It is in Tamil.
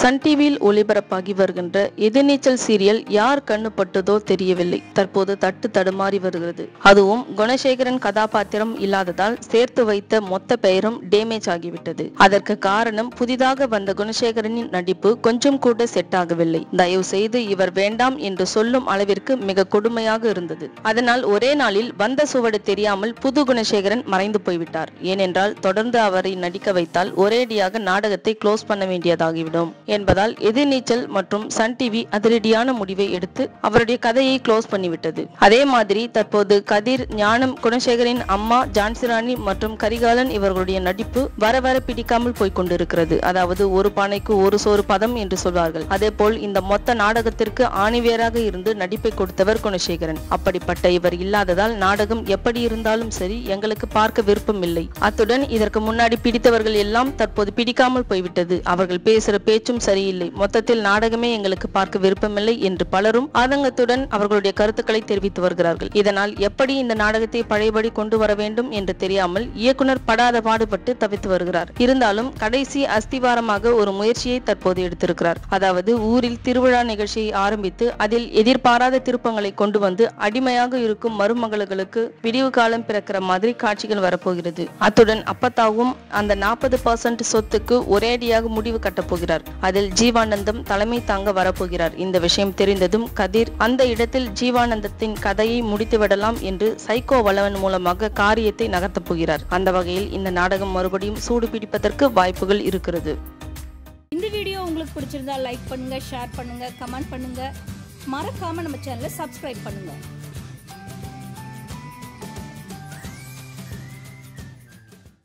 சன் டிவியில் ஒளிபரப்பாகி வருகின்ற எதிர்நீச்சல் சீரியல் யார் கண்ணு பட்டதோ தெரியவில்லை தற்போது தட்டு தடுமாறி வருகிறது அதுவும் குணசேகரன் கதாபாத்திரம் இல்லாததால் சேர்த்து வைத்த மொத்த பெயரும் டேமேஜ் ஆகிவிட்டது அதற்கு காரணம் புதிதாக வந்த குணசேகரனின் நடிப்பு கொஞ்சம் கூட செட் ஆகவில்லை தயவு செய்து இவர் வேண்டாம் என்று சொல்லும் அளவிற்கு மிக கொடுமையாக இருந்தது அதனால் ஒரே நாளில் வந்த சுவடு தெரியாமல் புது குணசேகரன் மறைந்து போய்விட்டார் ஏனென்றால் தொடர்ந்து அவரை நடிக்க வைத்தால் ஒரேடியாக நாடகத்தை க்ளோஸ் பண்ண வேண்டியதாகிவிடும் என்பதால் எதிர்நீச்சல் மற்றும் சன் டிவி அதிரடியான முடிவை எடுத்து அவருடைய கதையை க்ளோஸ் பண்ணிவிட்டது அதே மாதிரி தற்போது கதிர் ஞானம் குணசேகரின் அம்மா ஜான்சிராணி மற்றும் கரிகாலன் இவர்களுடைய நடிப்பு வர வர பிடிக்காமல் போய் கொண்டிருக்கிறது அதாவது ஒரு பானைக்கு ஒரு சோறு பதம் என்று சொல்வார்கள் அதே போல் இந்த மொத்த நாடகத்திற்கு ஆணிவேராக இருந்து நடிப்பை கொடுத்தவர் குணசேகரன் அப்படிப்பட்ட இவர் இல்லாததால் நாடகம் எப்படி இருந்தாலும் சரி எங்களுக்கு பார்க்க விருப்பம் இல்லை அத்துடன் இதற்கு முன்னாடி பிடித்தவர்கள் எல்லாம் தற்போது பிடிக்காமல் போய்விட்டது அவர்கள் பேசுற பேச்சும் சரியில்லை மொத்தத்தில் நாடகமே எங்களுக்கு பார்க்க விருப்பமில்லை என்று பலரும் ஆதங்கத்துடன் அவர்களுடைய கருத்துக்களை தெரிவித்து வருகிறார்கள் இதனால் எப்படி இந்த நாடகத்தை பழையபடி கொண்டு வர வேண்டும் என்று தெரியாமல் இயக்குனர் படாத பாடுபட்டு தவித்து வருகிறார் இருந்தாலும் கடைசி அஸ்திவாரமாக ஒரு முயற்சியை தற்போது எடுத்திருக்கிறார் அதாவது ஊரில் திருவிழா நிகழ்ச்சியை ஆரம்பித்து அதில் எதிர்பாராத திருப்பங்களை கொண்டு வந்து அடிமையாக இருக்கும் மருமகளுக்கு விடிவு காலம் பிறக்கிற மாதிரி காட்சிகள் வரப்போகிறது அத்துடன் அப்பத்தாவும் அந்த நாற்பது பர்சன்ட் சொத்துக்கு ஒரேடியாக முடிவு கட்டப்போகிறார் அதில் ஜீவானந்தம் தலைமை தாங்க வரப்போகிறார் இந்த விஷயம் தெரிந்ததும் கதிர் அந்த இடத்தில் ஜீவானந்தத்தின் கதையை முடித்துவிடலாம் என்று சைக்கோ வளவன் மூலமாக காரியத்தை நகர்த்தப் போகிறார் அந்த வகையில் இந்த நாடகம் மறுபடியும் சூடு பிடிப்பதற்கு வாய்ப்புகள் இருக்கிறது இந்த வீடியோ உங்களுக்கு பிடிச்சிருந்தா லைக் பண்ணுங்க ஷேர் பண்ணுங்க கமெண்ட் பண்ணுங்க மறக்காம நம்ம சேனலை சப்ஸ்கிரைப் பண்ணுங்க